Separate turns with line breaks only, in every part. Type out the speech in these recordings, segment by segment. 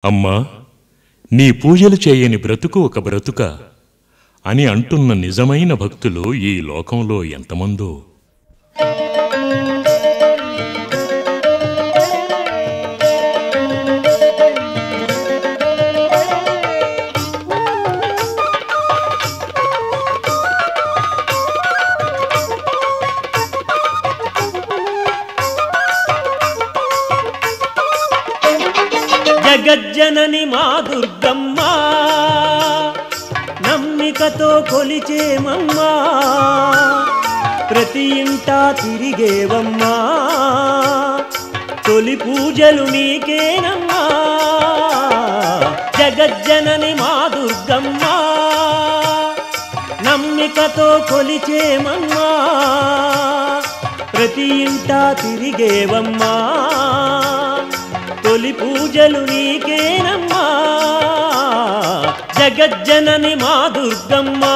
అమ్మా నీ పూజలు చేయని బ్రతుకు ఒక బ్రతుక అని అంటున్న నిజమైన భక్తులు ఈ లోకంలో ఎంతమందో
జగజ్జనని మా దుర్గమ్మ నమ్మికతో కొలిచేమమ్మా ప్రతి ఇంటా తిరిగేవమ్మా తొలి పూజలు నీకేనమ్మా జగజ్జనని మా దుర్గమ్మ నమ్మికతో కొలిచేమమ్మా ప్రతి ఇంటా తిరిగేవమ్మా తొలి పూజలు నీకేనమ్మా జగజ్జనని మా దుర్గమ్మా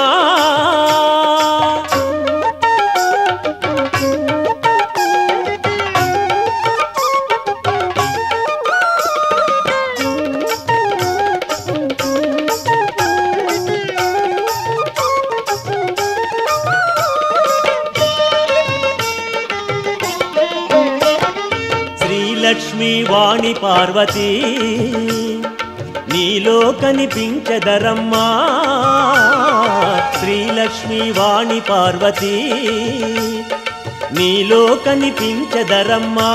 శ్రీలక్ష్మి వాణి పార్వతి నీలో కనిపించదరమ్మా శ్రీలక్ష్మి వాణి పార్వతి నీలో కనిపించదరమ్మా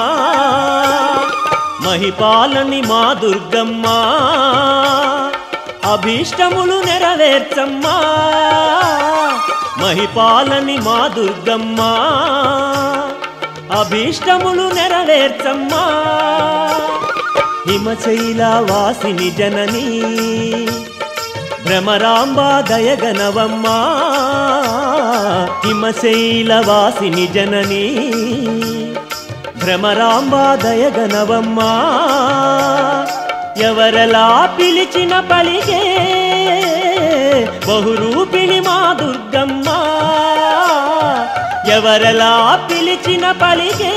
మహిపాలని మా దుర్గమ్మ అభీష్టములు నెరవేర్చమ్మా మహిపాలని మా దుర్గమ్మ అభీష్టములు నెరవేర్చమ్మా హిమశైల వాసిని జనని భ్రమరాంబ దయగనవమ్మా హిమశైల వాసిని జనని భ్రమరాంబ దయగనవమ్మా ఎవరలా పిలిచిన పలికే బహురూపిణి మా దుర్గమ్మ ఎవరలా పిలిచిన పలికే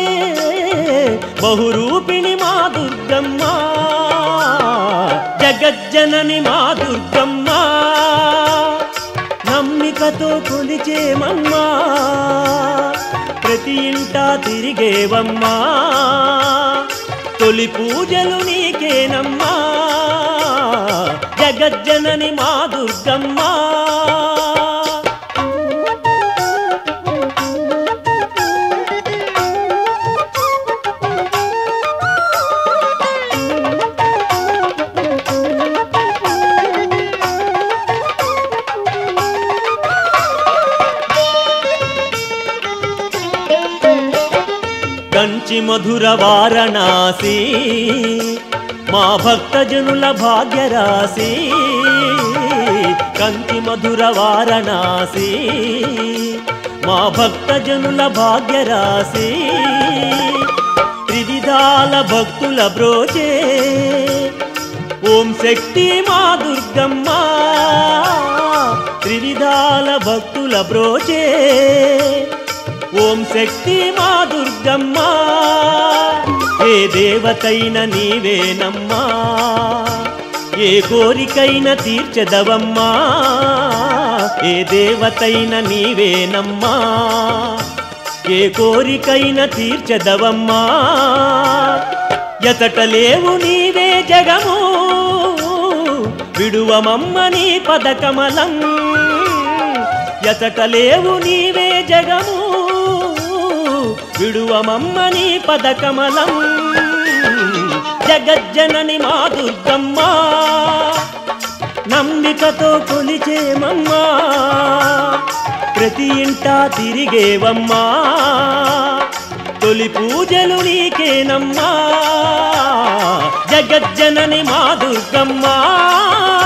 బహురూపిణి మా దుర్గమ్మ జగజ్జనని మా దుర్గమ్మ నమ్మికతో కొలిచేమమ్మా ప్రతి ఇంటా తిరిగేవమ్మా తొలి పూజలు నీకేనమ్మా జగజ్జనని మా దుర్గమ్మా కంచి మధుర వారణాసి మా భక్తజనుల భాగ్యరాశి కంచి మధుర వారణాసి మా భక్తజనుల భాగ్యరాశి త్రివిధాల భక్తుల బ్రోచే ఓం శక్తి మా దుర్గమ్మ త్రివిధాల భక్తుల బ్రోచే ఓం శక్తి మా దుర్గమ్మ ఏ దేవతైన నీవేనమ్మా ఏ కోరికైన తీర్చదవమ్మా ఏ దేవతైన నీవేనమ్మా ఏ కోరికైన తీర్చదవమ్మా ఎతట లేవు నీవే జగము విడువమమ్మ నీ పదకమలం ఎతట లేవు నీవే జగము విడువమమ్మ నీ పదకమలం జగజ్జనని మా దుర్గమ్మ నమ్మికతో కొలిచేమమ్మా ప్రతి ఇంటా తిరిగేవమ్మా తొలి పూజలు నీకేనమ్మా జగజ్జనని మా దుర్గమ్మ